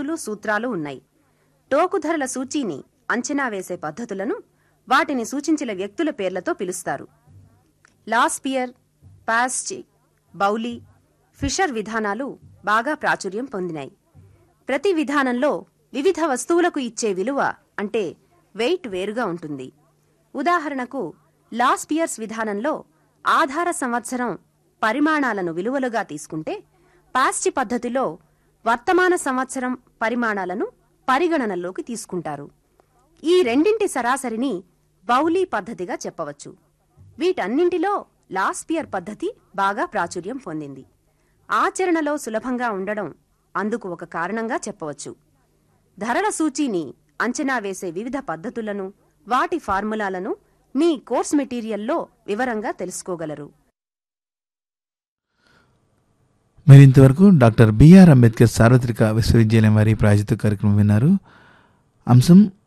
పద్ధతులు సూత్రాలు ఉన్నాయి టోకు ధరల సూచీని అంచనా వేసే పద్ధతులను వాటిని సూచించిన వ్యక్తుల పేర్లతో పిలుస్తారు లాస్పియర్ పాస్చి బౌలీ ఫిషర్ విధానాలు బాగా ప్రాచుర్యం పొందినాయి ప్రతి విధానంలో వివిధ వస్తువులకు ఇచ్చే విలువ అంటే వెయిట్ వేరుగా ఉంటుంది ఉదాహరణకు లాస్పియర్స్ విధానంలో ఆధార సంవత్సరం పరిమాణాలను విలువలుగా తీసుకుంటే పాస్చి పద్ధతిలో వర్తమాన సంవత్సరం పరిమాణాలను పరిగణనలోకి తీసుకుంటారు ఈ రెండింటి సరాసరిని బౌలీ పద్ధతిగా చెప్పవచ్చు వీటన్నింటిలో లాస్పియర్ పద్ధతి బాగా ప్రాచుర్యం పొందింది ఆచరణలో సులభంగా ఉండడం అందుకు ఒక కారణంగా చెప్పవచ్చు ధరల సూచీని అంచనా వేసే వివిధ పద్ధతులను వాటి ఫార్ములాలను మీ కోర్స్ మెటీరియల్లో వివరంగా తెలుసుకోగలరు మీరు ఇంతవరకు డాక్టర్ బిఆర్ అంబేద్కర్ సార్వత్రిక విశ్వవిద్యాలయం వారి ప్రాయోజిత కార్యక్రమం విన్నారు అంశం